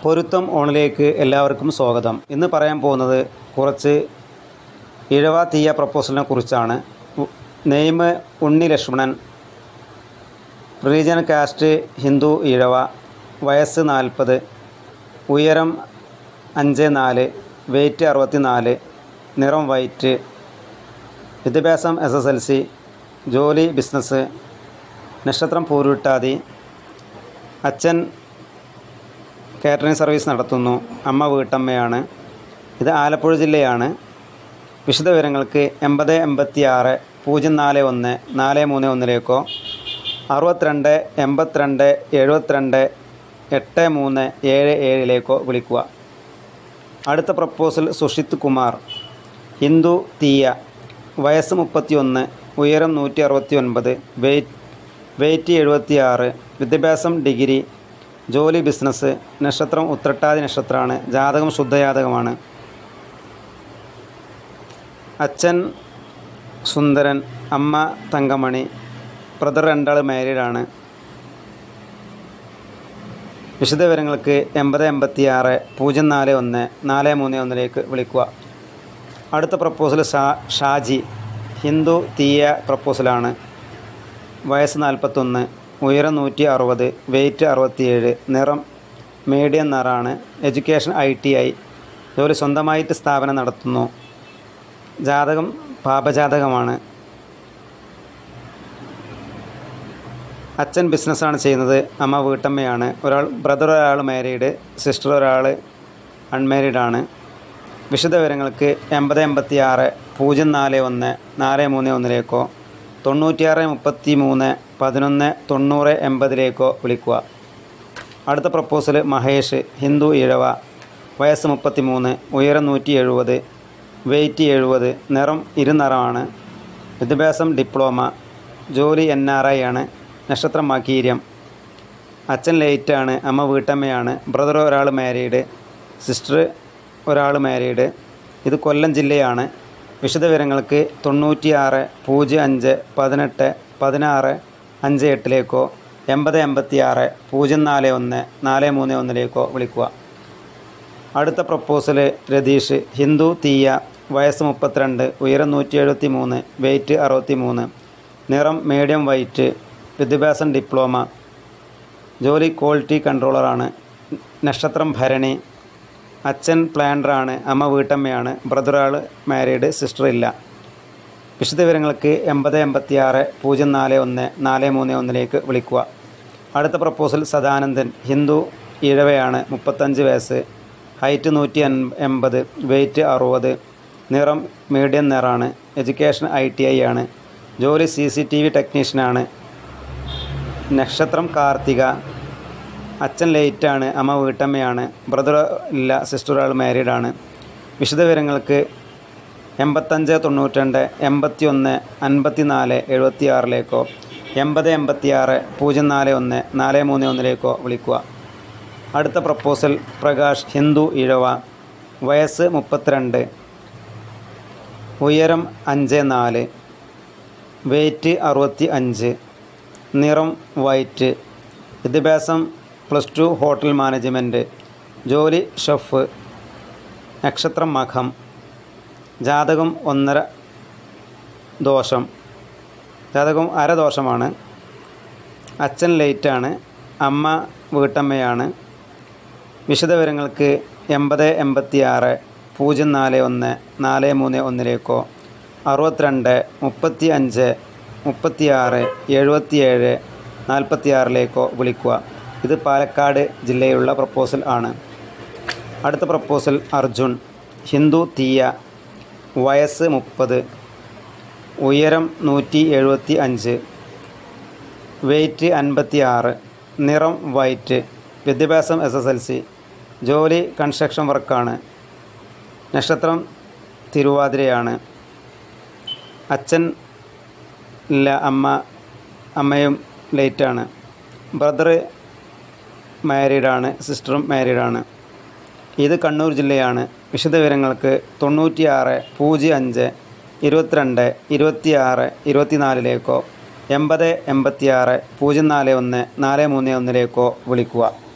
പൊരുത്തം ഓണിലേക്ക് എല്ലാവർക്കും സ്വാഗതം ഇന്ന് പറയാൻ പോകുന്നത് കുറച്ച് ഇഴവ തീയ പ്രപ്പോസലിനെ കുറിച്ചാണ് ഉ- name Unni Lakshmanan religion caste Hindu Ezhava വയസ്സ് നാൽപ്പത് ഉയരം അഞ്ച് നാല് വെയ്റ്റ് അറുപത്തി നാല് നിറം വൈറ്റ് വിദ്യാഭ്യാസം എസ് എസ് എൽ സി ജോലി ബിസിനസ് നക്ഷത്രം പൂരുട്ടാതി അച്ഛൻ കാറ്ററിംഗ് സർവീസ് നടത്തുന്നു അമ്മ വീട്ടമ്മയാണ് ഇത് ആലപ്പുഴ ജില്ലയാണ് വിശദവിവരങ്ങൾക്ക് എൺപത് എൺപത്തി ആറ് പൂജ്യം നാല് ഒന്ന് നാല് മൂന്ന് ഒന്നിലേക്കോ അറുപത്തിരണ്ട് എൺപത്തിരണ്ട് എഴുപത്തിരണ്ട് എട്ട് മൂന്ന് ഏഴ് ഏഴിലേക്കോ വിളിക്കുക അടുത്ത പ്രപ്പോസൽ സുഷിത് കുമാർ ഹിന്ദു തീയ വയസ്സ് മുപ്പത്തിയൊന്ന് ഉയരം നൂറ്റി അറുപത്തി ഒൻപത് വെയ്റ്റ് വെയ്റ്റ് എഴുപത്തി ആറ് വിദ്യാഭ്യാസം ഡിഗ്രി ജോലി ബിസിനസ് നക്ഷത്രം ഉത്രട്ടാതി നക്ഷത്രമാണ് ജാതകം ശുദ്ധജാതകമാണ് അച്ഛൻ സുന്ദരൻ അമ്മ തങ്കമണി ബ്രദർ രണ്ടാൾ മാരീഡാണ് വിശദവിവരങ്ങൾക്ക് എൺപത് എൺപത്തി ആറ് പൂജ്യം നാല് ഒന്ന് നാല് മൂന്ന് ഒന്നിലേക്ക് വിളിക്കുക അടുത്ത പ്രപ്പോസൽ ഷാ ഷാജി ഹിന്ദു തീയ പ്രപ്പോസലാണ് വയസ്സ് നാൽപ്പത്തൊന്ന് ഉയരം നൂറ്റി അറുപത് വെയ്റ്റ് അറുപത്തിയേഴ് നിറം മീഡിയം നിറാണ് എഡ്യൂക്കേഷൻ ഐ ടി ഐ ജോലി സ്വന്തമായിട്ട് സ്ഥാപനം നടത്തുന്നു ജാതകം പാപജാതകമാണ് അച്ഛൻ ബിസിനസ്സാണ് ചെയ്യുന്നത് അമ്മ വീട്ടമ്മയാണ് ഒരാൾ ബ്രദർ ഒരാൾ മാരീഡ് സിസ്റ്റർ ഒരാൾ അൺമാരീഡാണ് വിശദവിവരങ്ങൾക്ക് എൺപത് എൺപത്തി ആറ് പൂജ്യം നാല് ഒന്ന് നാല് മൂന്ന് ഒന്നിലേക്കോ തൊണ്ണൂറ്റിയാറ് മുപ്പത്തി മൂന്ന് പതിനൊന്ന് തൊണ്ണൂറ് എൺപതിലേക്കോ വിളിക്കുക അടുത്ത പ്രപ്പോസൽ മഹേഷ് ഹിന്ദു ഇഴവ വയസ്സ് മുപ്പത്തി മൂന്ന് ഉയരം നൂറ്റി എഴുപത് വെയ്റ്റ് എഴുപത് നിറം ഇരുനിറമാണ് വിദ്യാഭ്യാസം ഡിപ്ലോമ ജോലി എൻ ആർ ഐ ആണ് നക്ഷത്രം മകീര്യം അച്ഛൻ ലേറ്റാണ് അമ്മ വീട്ടമ്മയാണ് ബ്രദർ ഒരാൾ മാരീഡ് സിസ്റ്റർ ഒരാൾ മാരീഡ് ഇത് കൊല്ലം ജില്ലയാണ് വിശദവിവരങ്ങൾക്ക് തൊണ്ണൂറ്റിയാറ് പൂജ്യം അഞ്ച് പതിനെട്ട് പതിനാറ് അഞ്ച് എട്ടിലേക്കോ എൺപത് എൺപത്തി ആറ് പൂജ്യം നാല് ഒന്ന് നാല് മൂന്ന് ഒന്നിലേക്കോ വിളിക്കുക അടുത്ത പ്രപ്പോസൽ രതീഷ് ഹിന്ദു തീയ വയസ്സ് മുപ്പത്തിരണ്ട് ഉയരം നൂറ്റി എഴുപത്തി മൂന്ന് വെയ്റ്റ് അറുപത്തി മൂന്ന് നിറം മീഡിയം വൈറ്റ് വിദ്യാഭ്യാസം ഡിപ്ലോമ ജോലി ക്വാളിറ്റി കൺട്രോളറാണ് നക്ഷത്രം ഭരണി അച്ഛൻ പ്ലാൻഡറാണ് അമ്മ വീട്ടമ്മയാണ് ബ്രദർ ആൾ മാരീഡ് സിസ്റ്റർ ഇല്ല വിശദവിവരങ്ങൾക്ക് എൺപത് എൺപത്തി ആറ് പൂജ്യം നാല് ഒന്ന് നാല് മൂന്ന് ഒന്നിലേക്ക് വിളിക്കുക അടുത്ത പ്രപ്പോസൽ സദാനന്ദൻ ഹിന്ദു ഇഴവയാണ് മുപ്പത്തഞ്ച് വയസ്സ് ഹൈറ്റ് നൂറ്റി എൺപത് വെയ്റ്റ് അറുപത് നിറം മീഡിയം നിറാണ് എഡ്യൂക്കേഷൻ ഐ ടി ഐ ആണ് ജോലി സി സി ടി വി ടെക്നീഷ്യനാണ് നക്ഷത്രം കാർത്തിക അച്ഛൻ ലേറ്റാണ് അമ്മ വീട്ടമ്മയാണ് ബ്രദർ ഇല്ല സിസ്റ്റർ ആൾ മാരീഡാണ് വിശദവിവരങ്ങൾക്ക് എൺപത്തഞ്ച് തൊണ്ണൂറ്റിരണ്ട് എൺപത്തി ഒന്ന് അൻപത്തി നാല് എഴുപത്തി ആറിലേക്കോ എൺപത് എൺപത്തി ആറ് പൂജ്യം നാല് ഒന്ന് നാല് മൂന്ന് ഒന്നിലേക്കോ വിളിക്കുക അടുത്ത പ്രപ്പോസൽ പ്രകാശ് ഹിന്ദു ഇഴവ വയസ്സ് മുപ്പത്തിരണ്ട് ഉയരം അഞ്ച് നാല് വെയ്റ്റ് അറുപത്തി അഞ്ച് നിറം വൈറ്റ് വിദ്യാഭ്യാസം പ്ലസ് ടു ഹോട്ടൽ മാനേജ്മെൻറ്റ് ജോലി ഷെഫ് നക്ഷത്രം മഖം ജാതകം ഒന്നര ദോഷം ജാതകം അരദോഷമാണ് അച്ഛൻ ലേറ്റാണ് അമ്മ വീട്ടമ്മയാണ് വിശദവിവരങ്ങൾക്ക് എൺപത് എൺപത്തി ആറ് പൂജ്യം നാല് ഒന്ന് നാല് മൂന്ന് ഒന്നിലേക്കോ അറുപത്തിരണ്ട് മുപ്പത്തി അഞ്ച് മുപ്പത്തി ആറ് എഴുപത്തിയേഴ് നാൽപ്പത്തി ആറിലേക്കോ വിളിക്കുക ഇത് പാലക്കാട് ജില്ലയിലുള്ള പ്രപ്പോസൽ ആണ് അടുത്ത പ്രപ്പോസൽ അർജുൻ ഹിന്ദു തീയ വയസ്സ് മുപ്പത് ഉയരം നൂറ്റി എഴുപത്തി അഞ്ച് വെയ്റ്റ് അൻപത്തി ആറ് നിറം വൈറ്റ് വിദ്യാഭ്യാസം എസ് എസ് എൽ സി ജോലി കൺസ്ട്രക്ഷൻ വർക്കാണ് നക്ഷത്രം തിരുവാതിരയാണ് അച്ഛൻ ഇല്ല അമ്മ അമ്മയും ലേറ്റാണ് ബ്രദർ മാരീഡാണ് സിസ്റ്ററും മാരീഡാണ് ഇത് കണ്ണൂർ ജില്ലയാണ് വിശദവിവരങ്ങൾക്ക് തൊണ്ണൂറ്റിയാറ് പൂജ്യം അഞ്ച് ഇരുപത്തിരണ്ട് ഇരുപത്തിയാറ് ഇരുപത്തിനാലിലേക്കോ എൺപത് എൺപത്തിയാറ് പൂജ്യം നാല് ഒന്ന് നാല് മൂന്ന് ഒന്നിലേക്കോ വിളിക്കുക